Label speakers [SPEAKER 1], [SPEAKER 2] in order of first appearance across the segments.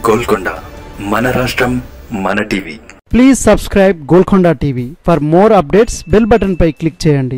[SPEAKER 1] గోల్కొండ మన రాష్ట్రం మన TV
[SPEAKER 2] please subscribe Golconda TV for more updates bell button పై క్లిక్ చేయండి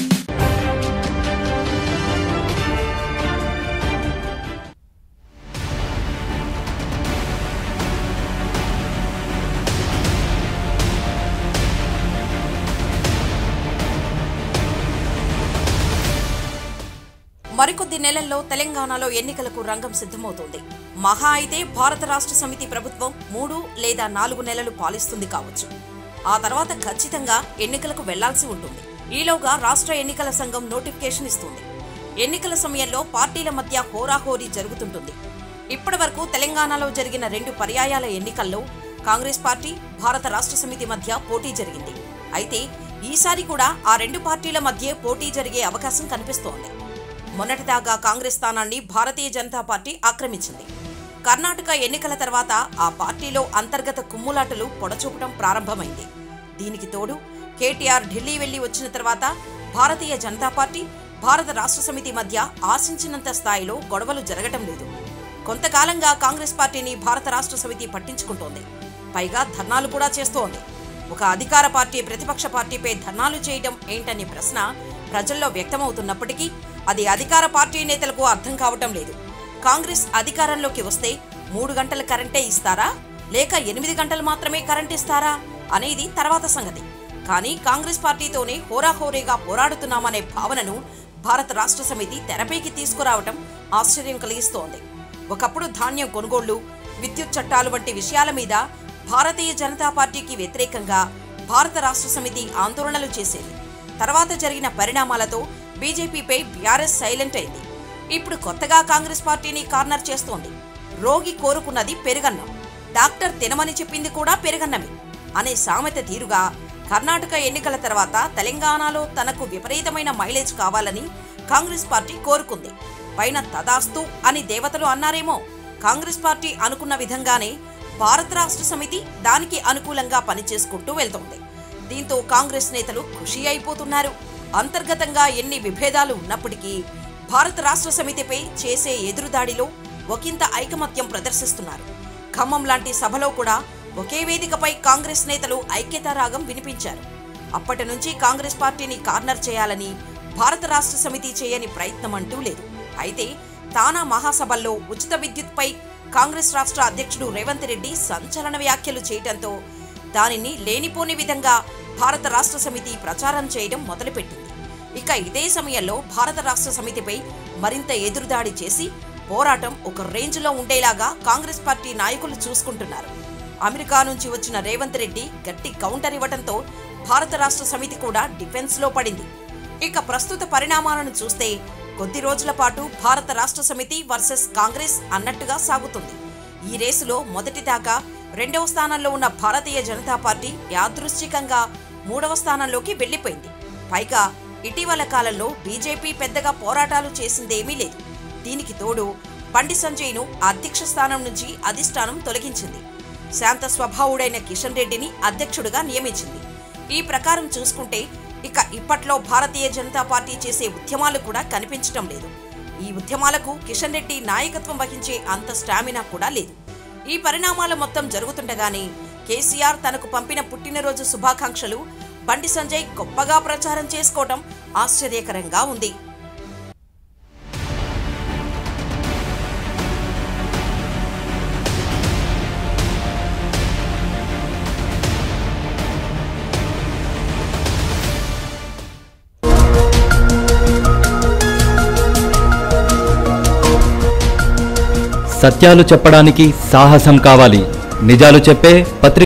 [SPEAKER 3] మరికొద్ది నెలల్లో తెలంగాణలో ఎన్నికలకు రంగం సిద్ధమవుతోంది మహా అయితే భారత రాష్ట్ర సమితి ప్రభుత్వం మూడు లేదా నాలుగు నెలలు పాలిస్తుంది కావచ్చు ఆ తర్వాత ఖచ్చితంగా ఎన్నికలకు వెళ్లాల్సి ఉంటుంది ఈలోగా రాష్ట్ర ఎన్నికల సంఘం నోటిఫికేషన్ ఇస్తుంది ఎన్నికల సమయంలో పార్టీల మధ్య హోరాహోరీ జరుగుతుంటుంది ఇప్పటివరకు తెలంగాణలో జరిగిన రెండు పర్యాయాల ఎన్నికల్లో కాంగ్రెస్ పార్టీ భారత రాష్ట్ర సమితి మధ్య పోటీ జరిగింది అయితే ఈసారి కూడా ఆ రెండు పార్టీల మధ్య పోటీ జరిగే అవకాశం కనిపిస్తోంది మొన్నటిదాకా కాంగ్రెస్ స్థానాన్ని భారతీయ జనతా పార్టీ ఆక్రమించింది కర్ణాటక ఎన్నికల తర్వాత ఆ పార్టీలో అంతర్గత కుమ్ములాటలు పొడచూపడం ప్రారంభమైంది దీనికి తోడు కేటీఆర్ ఢిల్లీ వెళ్లి వచ్చిన తర్వాత భారతీయ జనతా పార్టీ భారత రాష్ట్ర సమితి మధ్య ఆశించినంత స్థాయిలో గొడవలు జరగటం లేదు కొంతకాలంగా కాంగ్రెస్ పార్టీని భారత రాష్ట్ర సమితి పట్టించుకుంటోంది పైగా ధర్నాలు కూడా చేస్తోంది ఒక అధికార పార్టీ ప్రతిపక్ష పార్టీపై ధర్నాలు చేయడం ఏంటనే ప్రశ్న ప్రజల్లో వ్యక్తమవుతున్నప్పటికీ అది అధికార పార్టీ నేతలకు అర్థం కావటం లేదు కాంగ్రెస్ అధికారంలోకి వస్తే మూడు గంటల కరెంటే ఇస్తారా లేక ఎనిమిది గంటలు మాత్రమే కరెంట్ ఇస్తారా అనేది తర్వాత సంగతి కానీ కాంగ్రెస్ పార్టీతోనే హోరాహోరీగా పోరాడుతున్నామనే భావనను భారత రాష్ట్ర సమితి తెరపైకి తీసుకురావటం ఆశ్చర్యం కలిగిస్తోంది ఒకప్పుడు ధాన్యం కొనుగోళ్లు విద్యుత్ చట్టాలు వంటి విషయాల మీద భారతీయ జనతా పార్టీకి వ్యతిరేకంగా భారత రాష్ట్ర సమితి ఆందోళనలు చేసేది తర్వాత జరిగిన పరిణామాలతో బీజేపీపై బీఆర్ఎస్ సైలెంట్ అయింది ఇప్పుడు కొత్తగా కాంగ్రెస్ పార్టీని కార్నర్ చేస్తోంది రోగి కోరుకున్నది పెరుగన్నం డాక్టర్ తినమని చెప్పింది కూడా పెరుగన్నమే అనే సామెత తీరుగా కర్ణాటక ఎన్నికల తర్వాత తెలంగాణలో తనకు విపరీతమైన మైలేజ్ కావాలని కాంగ్రెస్ పార్టీ కోరుకుంది పైన తదాస్తు అని దేవతలు అన్నారేమో కాంగ్రెస్ పార్టీ అనుకున్న విధంగానే భారత రాష్ట్ర సమితి దానికి అనుకూలంగా పనిచేసుకుంటూ వెళ్తోంది దీంతో కాంగ్రెస్ నేతలు ఖుషి అయిపోతున్నారు అంతర్గతంగా ఎన్ని విభేదాలు ఉన్నప్పటికీ భారత రాష్ట్ర సమితిపై చేసే ఎదురుదాడిలో ఒకంత ఐకమత్యం ప్రదర్శిస్తున్నారు ఖమ్మం లాంటి సభలో కూడా ఒకే వేదికపై కాంగ్రెస్ నేతలు ఐక్యతారాగం వినిపించారు అప్పటి నుంచి కాంగ్రెస్ పార్టీని కార్నర్ చేయాలని భారత రాష్ట్ర సమితి చేయని ప్రయత్నం అంటూ లేదు అయితే తానా మహాసభల్లో ఉచిత విద్యుత్పై కాంగ్రెస్ రాష్ట్ర అధ్యక్షుడు రేవంత్ రెడ్డి సంచలన వ్యాఖ్యలు చేయడంతో దానిని లేనిపోని విధంగా భారత రాష్ట్ర సమితి ప్రచారం చేయడం మొదలుపెట్టింది ఇక ఇదే సమయంలో భారత రాష్ట్ర సమితిపై మరింత ఎదురుదాడి చేసి పోరాటం ఒక రేంజ్లో ఉండేలాగా కాంగ్రెస్ పార్టీ నాయకులు చూసుకుంటున్నారు అమెరికా నుంచి వచ్చిన రేవంత్ రెడ్డి గట్టి కౌంటర్ ఇవ్వడంతో భారత రాష్ట్ర సమితి కూడా డిఫెన్స్లో పడింది ఇక ప్రస్తుత పరిణామాలను చూస్తే కొద్ది రోజుల పాటు భారత రాష్ట్ర సమితి వర్సెస్ కాంగ్రెస్ అన్నట్టుగా సాగుతుంది ఈ రేసులో మొదటి దాకా రెండవ స్థానంలో ఉన్న భారతీయ జనతా పార్టీ యాదృశ్చికంగా మూడవ స్థానంలోకి వెళ్లిపోయింది పైగా ఇటీవల కాలంలో బీజేపీ పెద్దగా పోరాటాలు చేసిందేమీ లేదు దీనికి తోడు బండి సంజయ్ను అధ్యక్ష స్థానం నుంచి అధిష్టానం తొలగించింది శాంత స్వభావుడైన కిషన్ రెడ్డిని అధ్యక్షుడిగా నియమించింది ఈ ప్రకారం చూసుకుంటే ఇక ఇప్పట్లో భారతీయ జనతా పార్టీ చేసే ఉద్యమాలు కూడా కనిపించటం లేదు ఈ ఉద్యమాలకు కిషన్ రెడ్డి నాయకత్వం వహించే అంత స్టామినా కూడా లేదు ఈ పరిణామాలు మొత్తం జరుగుతుండగానే కేసీఆర్ తనకు పంపిన పుట్టినరోజు శుభాకాంక్షలు బండి సంజయ్ గొప్పగా ప్రచారం చేసుకోవటం ఆశ్చర్యకరంగా ఉంది
[SPEAKER 4] సత్యాలు చెప్పడానికి సాహసం కావాలి నిజాలు చెప్పే పత్రిక